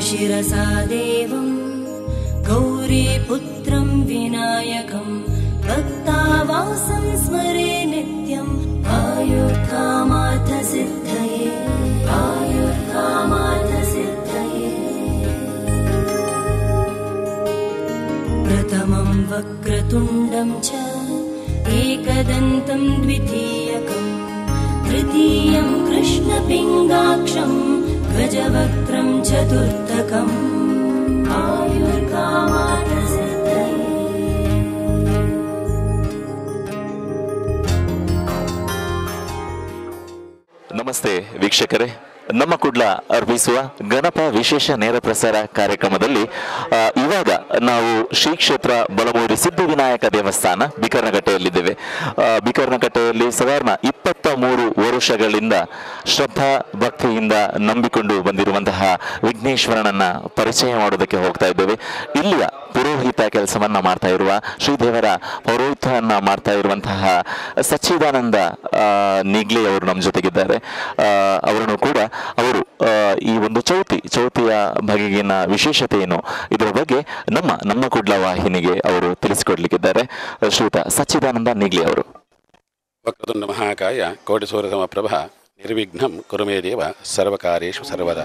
शिरसा देवम् गौरीपुत्रं विनायकम् भक्तावासं स्मरे नित्यम् आयुर्कामार्थसिद्धये आयुर्कामार्थसिद्धये प्रथमं वक्रतुण्डं च एकदन्तं द्वितीयकम् तृतीयं कृष्णपिङ्गाक्षं गजवक्त्रं चतुर्थकम् आयुर्कामार्थसिद्धये ನಮಸ್ತೆ ವೀಕ್ಷಕರೇ ನಮ್ಮ ಕುಡ್ಲ ಅರ್ಪಿಸುವ ಗಣಪ ವಿಶೇಷ ನೇರ ಪ್ರಸಾರ ಕಾರ್ಯಕ್ರಮದಲ್ಲಿ ಆ, ಇವಾಗ ನಾವು ಶ್ರೀ ಕ್ಷೇತ್ರ ಬಲಮೂರಿ ಸಿದ್ಧಿವಿನಾಯಕ ದೇವಸ್ಥಾನ ಬಿಕರ್ನಕಟ್ಟೆಯಲ್ಲಿದ್ದೇವೆ ಆ, ಬಿಕರ್ನಕಟ್ಟೆಯಲ್ಲಿ ಸಾಧಾರಣ ಇಪ್ಪತ್ತ ಮೂರು ವರ್ಷಗಳಿಂದ ಶ್ರದ್ಧಾ ಭಕ್ತಿಯಿಂದ ನಂಬಿಕೊಂಡು ಬಂದಿರುವಂತಹ ವಿಘ್ನೇಶ್ವರನನ್ನ ಪರಿಚಯ ಮಾಡೋದಕ್ಕೆ ಹೋಗ್ತಾ ಇದ್ದೇವೆ ಇಲ್ಲಿಯ ಪುರೋಹಿತ ಕೆಲಸವನ್ನ ಮಾಡ್ತಾ ಇರುವ ಶ್ರೀದೇವರ ಪೌರೋಹಿತ್ಯವನ್ನ ಮಾಡ್ತಾ ಇರುವಂತಹ ಸಚ್ಚಿದಾನಂದ ಆ, ನಿಗ್ಲೆ ಅವರು ನಮ್ಮ ಜೊತೆಗಿದ್ದಾರೆ ಆ, ಅವರನ್ನು ಕೂಡ ಅವರು ಆ, ಈ ಒಂದು ಚೌತಿ ಚೌತಿಯ ಬಗೆಗಿನ ವಿಶೇಷತೆ ಏನು ಇದರ ಬಗ್ಗೆ ನಮ್ಮ ನಮ್ಮ ಕುಡ್ಲ ವಾಹಿನಿಗೆ ಅವರು ತಿಳಿಸಿಕೊಡ್ಲಿಕ್ಕಿದ್ದಾರೆ ಶ್ರೀಯುತ ಸಚ್ಚಿದಾನಂದ ನಿಗ್ಲೆ ಅವರು ವಕ್ರತುಂಡ ಮಹಾಕಾಯ ಕೋಟಿಸೂರ್ಯಸಮಪ್ರಭ ನಿರ್ವಿಘ್ನಂ ಕುರುಮೇ ದೇವ ಸರ್ವಕಾರ್ಯೇಷು ಸರ್ವದ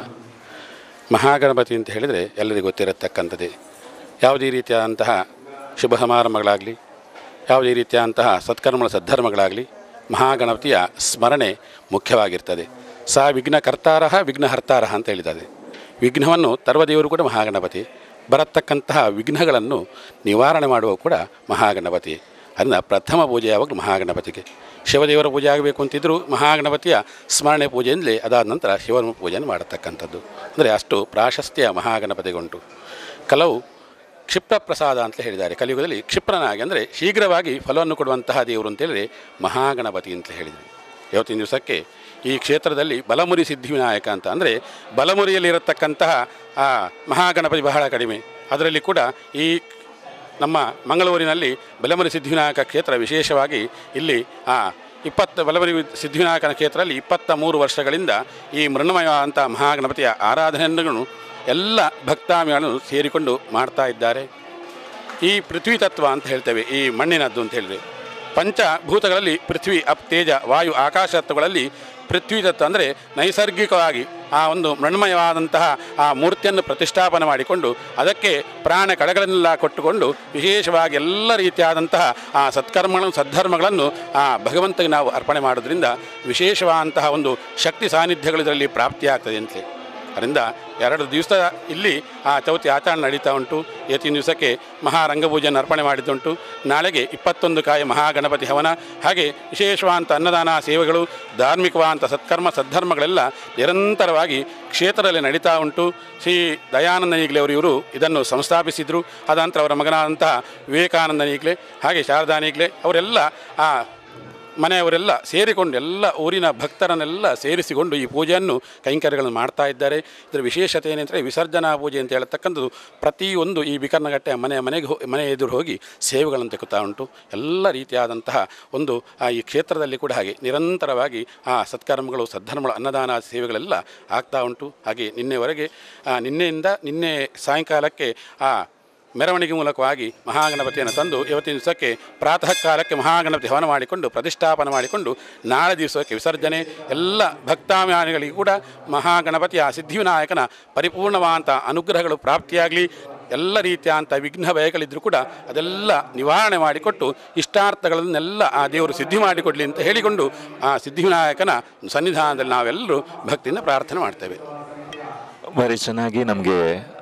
ಮಹಾಗಣಪತಿ ಅಂತ ಹೇಳಿದರೆ ಎಲ್ಲರಿಗೂ ಗೊತ್ತಿರತಕ್ಕಂಥದ್ದೇ ಯಾವುದೇ ರೀತಿಯಾದಂತಹ ಶುಭ ಸಮಾರಂಭಗಳಾಗಲಿ ಯಾವುದೇ ರೀತಿಯಾದಂತಹ ಸತ್ಕರ್ಮಗಳ ಸದ್ಧರ್ಮಗಳಾಗಲಿ ಮಹಾಗಣಪತಿಯ ಸ್ಮರಣೆ ಮುಖ್ಯವಾಗಿರ್ತದೆ ಸಾ ವಿಘ್ನಕರ್ತಾರ ವಿಘ್ನಹರ್ತಾರ ಅಂತ ಹೇಳಿದ್ದಾರೆ ವಿಘ್ನವನ್ನು ತರುವ ದೇವರು ಕೂಡ ಮಹಾಗಣಪತಿ ಬರತಕ್ಕಂತಹ ವಿಘ್ನಗಳನ್ನು ನಿವಾರಣೆ ಮಾಡುವ ಕೂಡ ಮಹಾಗಣಪತಿ ಅದನ್ನು ಪ್ರಥಮ ಪೂಜೆ ಯಾವಾಗಲೂ ಮಹಾಗಣಪತಿಗೆ ಶಿವದೇವರ ಪೂಜೆ ಆಗಬೇಕು ಅಂತಿದ್ದರೂ ಮಹಾಗಣಪತಿಯ ಸ್ಮರಣೆ ಪೂಜೆಯಿಂದಲೇ ಅದಾದ ನಂತರ ಶಿವನ ಪೂಜೆಯನ್ನು ಮಾಡತಕ್ಕಂಥದ್ದು ಅಂದರೆ ಅಷ್ಟು ಪ್ರಾಶಸ್ತ್ಯ ಮಹಾಗಣಪತಿಗುಂಟು ಕೆಲವು ಕ್ಷಿಪ್ರ ಪ್ರಸಾದ ಅಂತ ಹೇಳಿದ್ದಾರೆ ಕಲಿಯುಗದಲ್ಲಿ ಕ್ಷಿಪ್ರನಾಗಿ ಅಂದರೆ ಶೀಘ್ರವಾಗಿ ಫಲವನ್ನು ಕೊಡುವಂತಹ ದೇವರು ಅಂತೇಳಿದರೆ ಮಹಾಗಣಪತಿ ಅಂತ ಹೇಳಿದರು ಇವತ್ತಿನ ದಿವಸಕ್ಕೆ ಈ ಕ್ಷೇತ್ರದಲ್ಲಿ ಬಲಮುರಿ ಸಿದ್ಧಿವಿನಾಯಕ ಅಂತ ಅಂದರೆ ಬಲಮುರಿಯಲ್ಲಿರತಕ್ಕಂತಹ ಆ ಮಹಾಗಣಪತಿ ಬಹಳ ಕಡಿಮೆ ಅದರಲ್ಲಿ ಕೂಡ ಈ ನಮ್ಮ ಮಂಗಳೂರಿನಲ್ಲಿ ಬಲಮುರಿ ಸಿದ್ಧಿವಿನಾಯಕ ಕ್ಷೇತ್ರ ವಿಶೇಷವಾಗಿ ಇಲ್ಲಿ ಆ ಇಪ್ಪತ್ತು ಬಲಮುರಿ ಸಿದ್ಧಿವಿನಾಯಕನ ಕ್ಷೇತ್ರದಲ್ಲಿ ಇಪ್ಪತ್ತ ಮೂರು ವರ್ಷಗಳಿಂದ ಈ ಮೃಣ್ಮಯವಾದಂಥ ಮಹಾಗಣಪತಿಯ ಆರಾಧನೆಯನ್ನು ಎಲ್ಲ ಭಕ್ತಾಮಿಗಳನ್ನು ಸೇರಿಕೊಂಡು ಮಾಡ್ತಾ ಇದ್ದಾರೆ ಈ ಪೃಥ್ವಿ ತತ್ವ ಅಂತ ಹೇಳ್ತೇವೆ ಈ ಮಣ್ಣಿನದ್ದು ಅಂತ ಹೇಳಿದ್ರೆ ಪಂಚಭೂತಗಳಲ್ಲಿ ಪೃಥ್ವಿ ಅಪ್ ತೇಜ ವಾಯು ಆಕಾಶ ತತ್ವಗಳಲ್ಲಿ ಪೃಥ್ವಿ ತತ್ವ ಅಂದರೆ ನೈಸರ್ಗಿಕವಾಗಿ ಆ ಒಂದು ಮೃಣ್ಮಯವಾದಂತಹ ಆ ಮೂರ್ತಿಯನ್ನು ಪ್ರತಿಷ್ಠಾಪನೆ ಮಾಡಿಕೊಂಡು ಅದಕ್ಕೆ ಪ್ರಾಣ ಕಡಗಳನ್ನೆಲ್ಲ ಕೊಟ್ಟುಕೊಂಡು ವಿಶೇಷವಾಗಿ ಎಲ್ಲ ರೀತಿಯಾದಂತಹ ಆ ಸತ್ಕರ್ಮಗಳನ್ನು ಸದ್ಧರ್ಮಗಳನ್ನು ಆ ಭಗವಂತಗೆ ನಾವು ಅರ್ಪಣೆ ಮಾಡೋದ್ರಿಂದ ವಿಶೇಷವಾದಂತಹ ಒಂದು ಶಕ್ತಿ ಸಾನ್ನಿಧ್ಯಗಳು ಇದರಲ್ಲಿ ಪ್ರಾಪ್ತಿಯಾಗ್ತದೆ ಅಂತಲೇ ಅದರಿಂದ ಎರಡು ದಿವಸ ಇಲ್ಲಿ ಆ ಚೌತಿ ಆಚರಣೆ ನಡೀತಾ ಉಂಟು ಇವತ್ತಿನ ದಿವಸಕ್ಕೆ ಮಹಾರಂಗಪೂಜೆಯನ್ನು ಅರ್ಪಣೆ ಮಾಡಿದ್ದುಂಟು ನಾಳೆಗೆ ಇಪ್ಪತ್ತೊಂದು ಕಾಯ ಮಹಾಗಣಪತಿ ಹವನ ಹಾಗೆ ವಿಶೇಷವಾದಂಥ ಅನ್ನದಾನ ಸೇವೆಗಳು ಧಾರ್ಮಿಕವಾದಂಥ ಸತ್ಕರ್ಮ ಸದ್ಧರ್ಮಗಳೆಲ್ಲ ನಿರಂತರವಾಗಿ ಕ್ಷೇತ್ರದಲ್ಲಿ ನಡೀತಾ ಉಂಟು ಶ್ರೀ ದಯಾನಂದ ನೀಗ್ಲೆ ಅವರು ಇವರು ಇದನ್ನು ಸಂಸ್ಥಾಪಿಸಿದರು ಅದಂತರ ಅವರ ಮಗನಾದಂತಹ ವಿವೇಕಾನಂದ ನೀಗ್ಲೆ ಹಾಗೆ ಶಾರದಾ ನೀಗ್ಲೆ ಅವರೆಲ್ಲ ಆ ಮನೆಯವರೆಲ್ಲ ಸೇರಿಕೊಂಡು ಎಲ್ಲ ಊರಿನ ಭಕ್ತರನ್ನೆಲ್ಲ ಸೇರಿಸಿಕೊಂಡು ಈ ಪೂಜೆಯನ್ನು ಕೈಂಕರ್ಯಗಳನ್ನು ಮಾಡ್ತಾ ಇದ್ದಾರೆ ಇದರ ವಿಶೇಷತೆ ಏನೆಂದರೆ ವಿಸರ್ಜನಾ ಪೂಜೆ ಅಂತ ಹೇಳ್ತಕ್ಕಂಥದ್ದು ಪ್ರತಿಯೊಂದು ಈ ಬಿಕರ್ನಗಟ್ಟೆ ಮನೆ ಮನೆಗೆ ಹೋ ಮನೆ ಎದುರು ಹೋಗಿ ಸೇವೆಗಳನ್ನು ತೆಗುತ್ತಾ ಉಂಟು ಎಲ್ಲ ರೀತಿಯಾದಂತಹ ಒಂದು ಆ ಈ ಕ್ಷೇತ್ರದಲ್ಲಿ ಕೂಡ ಹಾಗೆ ನಿರಂತರವಾಗಿ ಆ ಸತ್ಕರ್ಮಗಳು ಸದ್ಧರ್ಮಗಳು ಅನ್ನದಾನ ಸೇವೆಗಳೆಲ್ಲ ಆಗ್ತಾ ಉಂಟು ಹಾಗೆ ನಿನ್ನೆವರೆಗೆ ಆ, ನಿನ್ನೆಯಿಂದ ನಿನ್ನೆ ಸಾಯಂಕಾಲಕ್ಕೆ ಆ ಮೆರವಣಿಗೆ ಮೂಲಕವಾಗಿ ಮಹಾಗಣಪತಿಯನ್ನು ತಂದು ಇವತ್ತಿನ ದಿವಸಕ್ಕೆ ಪ್ರಾತಃ ಕಾಲಕ್ಕೆ ಮಹಾಗಣಪತಿ ಹವನ ಮಾಡಿಕೊಂಡು ಪ್ರತಿಷ್ಠಾಪನೆ ಮಾಡಿಕೊಂಡು ನಾಳೆ ದಿವಸಕ್ಕೆ ವಿಸರ್ಜನೆ ಎಲ್ಲ ಭಕ್ತಾಭಿಮಾನಿಗಳಿಗೂ ಕೂಡ ಮಹಾಗಣಪತಿಯ ಸಿದ್ಧಿವಿನಾಯಕನ ಪರಿಪೂರ್ಣವಾದಂಥ ಅನುಗ್ರಹಗಳು ಪ್ರಾಪ್ತಿಯಾಗಲಿ ಎಲ್ಲ ರೀತಿಯಾದಂಥ ವಿಘ್ನ ಭಯಗಳಿದ್ದರೂ ಕೂಡ ಅದೆಲ್ಲ ನಿವಾರಣೆ ಮಾಡಿಕೊಟ್ಟು ಇಷ್ಟಾರ್ಥಗಳನ್ನೆಲ್ಲ ಆ ದೇವರು ಸಿದ್ಧಿ ಮಾಡಿಕೊಡಲಿ ಅಂತ ಹೇಳಿಕೊಂಡು ಆ ಸಿದ್ಧಿವಿನಾಯಕನ ಸನ್ನಿಧಾನದಲ್ಲಿ ನಾವೆಲ್ಲರೂ ಭಕ್ತಿಯಿಂದ ಪ್ರಾರ್ಥನೆ ಮಾಡ್ತೇವೆ ಭಾರಿ ಚೆನ್ನಾಗಿ ನಮಗೆ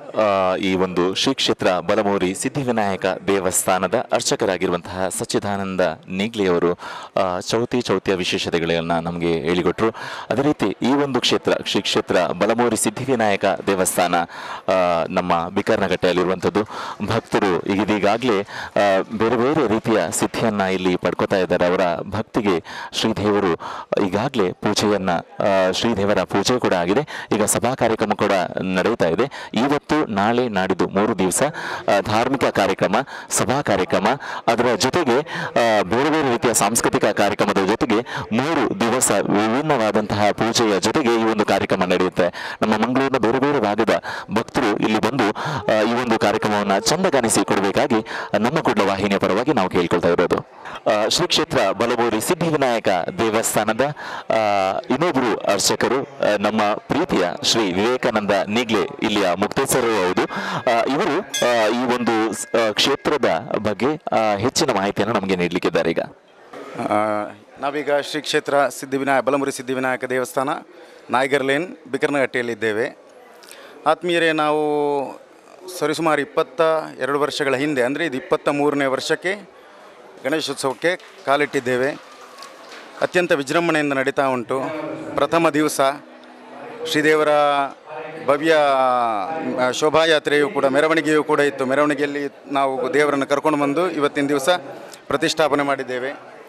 ಈ ಒಂದು ಶ್ರೀ ಕ್ಷೇತ್ರ ಬಲಮೂರಿ ಸಿದ್ಧಿವಿನಾಯಕ ದೇವಸ್ಥಾನದ ಅರ್ಚಕರಾಗಿರುವಂತಹ ಸಚ್ಚಿದಾನಂದ ನೀಗ್ಲಿಯವರು ಆ, ಚೌತಿ ಚೌತಿಯ ವಿಶೇಷತೆಗಳನ್ನು ನಮಗೆ ಹೇಳಿಕೊಟ್ರು ಅದೇ ರೀತಿ ಈ ಒಂದು ಕ್ಷೇತ್ರ ಶ್ರೀ ಕ್ಷೇತ್ರ ಬಲಮೂರಿ ಸಿದ್ಧಿವಿನಾಯಕ ದೇವಸ್ಥಾನ ಆ, ನಮ್ಮ ಬಿಕರ್ನಗಟ್ಟೆಯಲ್ಲಿರುವಂಥದ್ದು ಭಕ್ತರು ಇದೀಗಾಗಲೇ ಬೇರೆ ಬೇರೆ ರೀತಿಯ ಸಿದ್ಧಿಯನ್ನು ಇಲ್ಲಿ ಪಡ್ಕೋತಾ ಇದ್ದಾರೆ ಅವರ ಭಕ್ತಿಗೆ ಶ್ರೀದೇವರು ಈಗಾಗಲೇ ಪೂಜೆಯನ್ನು ಶ್ರೀದೇವರ ಪೂಜೆ ಕೂಡ ಆಗಿದೆ ಈಗ ಸಭಾ ಕಾರ್ಯಕ್ರಮ ಕೂಡ ನಡೀತಾ ಇದೆ ಇವತ್ತು ನಾಳೆ ನಾಡಿದ್ದು ಮೂರು ದಿವಸ ಆ, ಧಾರ್ಮಿಕ ಕಾರ್ಯಕ್ರಮ ಸಭಾ ಕಾರ್ಯಕ್ರಮ ಅದರ ಜೊತೆಗೆ ಆ, ಬೇರೆ ಬೇರೆ ರೀತಿಯ ಸಾಂಸ್ಕೃತಿಕ ಕಾರ್ಯಕ್ರಮದ ಜೊತೆಗೆ ಮೂರು ದಿವಸ ವಿಭಿನ್ನವಾದಂತಹ ಪೂಜೆಯ ಜೊತೆಗೆ ಈ ಒಂದು ಕಾರ್ಯಕ್ರಮ ನಡೆಯುತ್ತೆ ನಮ್ಮ ಮಂಗಳೂರಿನ ಬೇರೆ ಬೇರೆ ಭಾಗದ ಭಕ್ತರು ಇಲ್ಲಿ ಬಂದು ಆ, ಈ ಒಂದು ಕಾರ್ಯಕ್ರಮವನ್ನು ಚಂದಗಾನಿಸಿ ಕೊಡಬೇಕಾಗಿ ನಮ್ಮ ಕುಡ್ಲ ವಾಹಿನಿಯ ಪರವಾಗಿ ನಾವು ಕೇಳ್ಕೊಳ್ತಾ ಇರೋದು ಆ, ಶ್ರೀ ಕ್ಷೇತ್ರ ಬಲಮೂರಿ ಸಿದ್ಧಿವಿನಾಯಕ ದೇವಸ್ಥಾನದ ಆ, ಇನ್ನೊಬ್ಬರು ಅರ್ಚಕರು ಆ, ನಮ್ಮ ಪ್ರೀತಿಯ ಶ್ರೀ ವಿವೇಕಾನಂದ ನೀಗ್ಲೆ ಇಲ್ಲಿಯ ಮುಕ್ತೇಶ್ವರರು ಹೌದು ಆ, ಇವರು ಆ, ಈ ಒಂದು ಸ್- ಆ, ಕ್ಷೇತ್ರದ ಬಗ್ಗೆ ಆ, ಹೆಚ್ಚಿನ ಮಾಹಿತಿಯನ್ನು ನಮಗೆ ನೀಡಲಿಕ್ಕಿದ್ದಾರೆ ಈಗ ಆ, ನಾವೀಗ ಶ್ರೀ ಕ್ಷೇತ್ರ ಸಿದ್ಧಿವಿನಾಯ ಬಲಮುರಿ ಸಿದ್ಧಿವಿನಾಯಕ ದೇವಸ್ಥಾನ ನಾಯ್ಗರ್ ಲೇನ್ ಬಿಕರ್ನಗಟ್ಟಿಯಲ್ಲಿದ್ದೇವೆ ಆತ್ಮೀಯರೇ ನಾವು ಸರಿಸುಮಾರು ಇಪ್ಪತ್ತ ಎರಡು ವರ್ಷಗಳ ಹಿಂದೆ ಅಂದರೆ ಇದು ಇಪ್ಪತ್ತ ಮೂರನೇ ವರ್ಷಕ್ಕೆ ಗಣೇಶೋತ್ಸವಕ್ಕೆ ಕಾಲಿಟ್ಟಿದ್ದೇವೆ ಅತ್ಯಂತ ವಿಜೃಂಭಣೆಯಿಂದ ನಡೀತಾ ಉಂಟು ಪ್ರಥಮ ದಿವಸ ಶ್ರೀದೇವರ ಭವ್ಯ ಆ, ಶೋಭಾಯಾತ್ರೆಯು ಕೂಡ ಮೆರವಣಿಗೆಯೂ ಕೂಡ ಇತ್ತು ಮೆರವಣಿಗೆಯಲ್ಲಿ ನಾವು ದೇವರನ್ನು ಕರ್ಕೊಂಡು ಬಂದು ಇವತ್ತಿನ ದಿವಸ ಪ್ರತಿಷ್ಠಾಪನೆ ಮಾಡಿದ್ದೇವೆ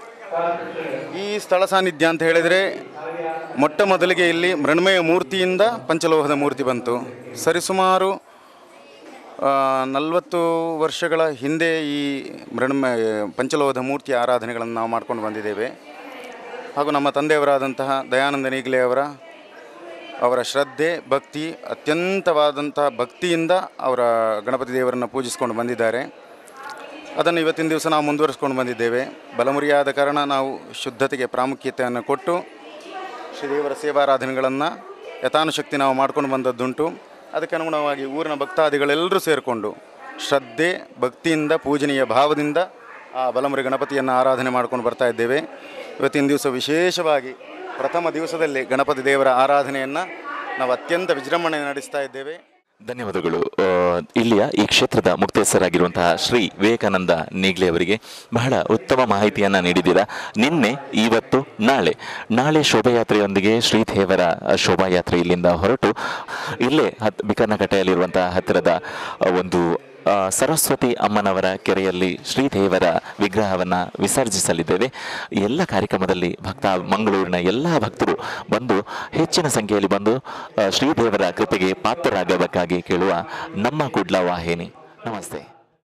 ಈ ಸ್ಥಳ ಸಾನ್ನಿಧ್ಯ ಅಂತ ಹೇಳಿದರೆ ಮೊಟ್ಟ ಮೊದಲಿಗೆ ಇಲ್ಲಿ ಮೃಣ್ಮಯ ಮೂರ್ತಿಯಿಂದ ಪಂಚಲೋಹದ ಮೂರ್ತಿ ಬಂತು ಸರಿಸುಮಾರು ಆ, ನಲವತ್ತು ವರ್ಷಗಳ ಹಿಂದೆ ಈ ಮೃಣ್ಮಯ ಪಂಚಲೋಹದ ಮೂರ್ತಿಯ ಆರಾಧನೆಗಳನ್ನು ನಾವು ಮಾಡ್ಕೊಂಡು ಬಂದಿದ್ದೇವೆ ಹಾಗೂ ನಮ್ಮ ತಂದೆಯವರಾದಂತಹ ದಯಾನಂದ ನೀಗ್ಲೆ ಅವರ ಅವರ ಶ್ರದ್ಧೆ ಭಕ್ತಿ ಅತ್ಯಂತವಾದಂಥ ಭಕ್ತಿಯಿಂದ ಅವರ ಗಣಪತಿ ದೇವರನ್ನು ಪೂಜಿಸ್ಕೊಂಡು ಬಂದಿದ್ದಾರೆ ಅದನ್ನು ಇವತ್ತಿನ ದಿವಸ ನಾವು ಮುಂದುವರಿಸ್ಕೊಂಡು ಬಂದಿದ್ದೇವೆ ಬಲಮುರಿಯಾದ ಕಾರಣ ನಾವು ಶುದ್ಧತೆಗೆ ಪ್ರಾಮುಖ್ಯತೆಯನ್ನು ಕೊಟ್ಟು ಶ್ರೀದೇವರ ಸೇವಾರಾಧನೆಗಳನ್ನು ಯಥಾನುಶಕ್ತಿ ನಾವು ಮಾಡ್ಕೊಂಡು ಬಂದದ್ದುಂಟು ಅದಕ್ಕೆ ಅನುಗುಣವಾಗಿ ಊರಿನ ಭಕ್ತಾದಿಗಳೆಲ್ಲರೂ ಸೇರಿಕೊಂಡು ಶ್ರದ್ಧೆ ಭಕ್ತಿಯಿಂದ ಪೂಜನೀಯ ಭಾವದಿಂದ ಆ ಬಲಮುರಿ ಗಣಪತಿಯನ್ನು ಆರಾಧನೆ ಮಾಡ್ಕೊಂಡು ಬರ್ತಾ ಇದ್ದೇವೆ ಇವತ್ತಿನ ದಿವಸ ವಿಶೇಷವಾಗಿ ಪ್ರಥಮ ದಿವಸದಲ್ಲಿ ಗಣಪತಿ ದೇವರ ಆರಾಧನೆಯನ್ನು ನಾವು ಅತ್ಯಂತ ವಿಜೃಂಭಣೆ ನಡೆಸ್ತಾ ಇದ್ದೇವೆ ಧನ್ಯವಾದಗಳು ಆ, ಇಲ್ಲಿಯ ಈ ಕ್ಷೇತ್ರದ ಮುಕ್ತೇಸರಾಗಿರುವಂತಹ ಶ್ರೀ ವಿವೇಕಾನಂದ ನೀಗ್ಲೆ ಅವರಿಗೆ ಬಹಳ ಉತ್ತಮ ಮಾಹಿತಿಯನ್ನು ನೀಡಿದ್ದೀರಾ ನಿನ್ನೆ ಇವತ್ತು ನಾಳೆ ನಾಳೆ ಶೋಭಾಯಾತ್ರೆಯೊಂದಿಗೆ ಶ್ರೀದೇವರ ಶೋಭಾಯಾತ್ರೆ ಇಲ್ಲಿಂದ ಹೊರಟು ಇಲ್ಲೇ ಹತ್ ಬಿಕರ್ನಕಟ್ಟೆಯಲ್ಲಿರುವಂತಹ ಹತ್ತಿರದ ಆ, ಒಂದು ಆ, ಸರಸ್ವತಿ ಅಮ್ಮನವರ ಕೆರೆಯಲ್ಲಿ ಶ್ರೀದೇವರ ವಿಗ್ರಹವನ್ನು ವಿಸರ್ಜಿಸಲಿದ್ದೇವೆ ಈ ಎಲ್ಲ ಕಾರ್ಯಕ್ರಮದಲ್ಲಿ ಭಕ್ತ ಮಂಗಳೂರಿನ ಎಲ್ಲ ಭಕ್ತರು ಬಂದು ಹೆಚ್ಚಿನ ಸಂಖ್ಯೆಯಲ್ಲಿ ಬಂದು ಆ, ಶ್ರೀದೇವರ ಕೃಪೆಗೆ ಪಾತ್ರರಾಗಬೇಕಾಗಿ ಕೇಳುವ ನಮ್ಮ ಕುಡ್ಲ ವಾಹಿನಿ ನಮಸ್ತೆ